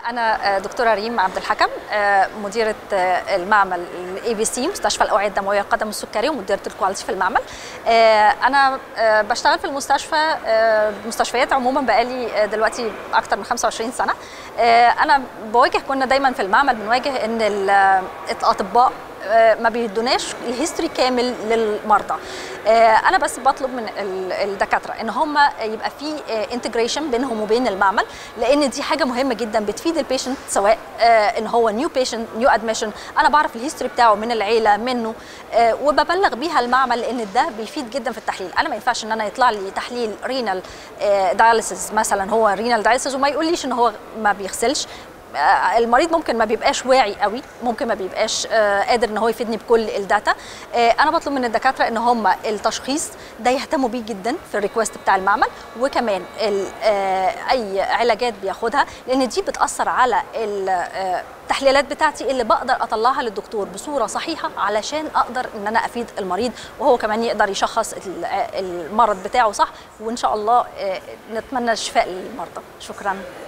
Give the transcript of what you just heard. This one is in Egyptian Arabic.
انا دكتوره ريم عبد الحكم مديره المعمل الاي بي سي مستشفى الاوعيه الدمويه القدم السكري ومديره الكواليتي في المعمل انا بشتغل في المستشفى مستشفيات عموما بقالي دلوقتي اكتر من 25 سنه انا بواجه كنا دايما في المعمل بنواجه ان الاطباء ما بيدوناش الهيستوري كامل للمرضى انا بس بطلب من الدكاتره ان هم يبقى في انتجريشن بينهم وبين المعمل لان دي حاجه مهمه جدا بتفيد البيشنت سواء ان هو نيو بيشنت نيو ادميشن انا بعرف الهيستوري بتاعه من العيله منه وببلغ بيها المعمل لان ده بيفيد جدا في التحليل انا ما ينفعش ان انا يطلع لي تحليل رينال داياليسيس مثلا هو رينال داياليسيس وما يقوليش ان هو ما بيغسلش المريض ممكن ما بيبقاش واعي قوي ممكن ما بيبقاش قادر ان هو يفيدني بكل الداتا انا بطلب من الدكاتره ان هم التشخيص ده يهتموا بيه جدا في الريكوست بتاع المعمل وكمان اي علاجات بياخدها لان دي بتاثر على التحليلات بتاعتي اللي بقدر اطلعها للدكتور بصوره صحيحه علشان اقدر ان انا افيد المريض وهو كمان يقدر يشخص المرض بتاعه صح وان شاء الله نتمنى الشفاء للمرضى شكرا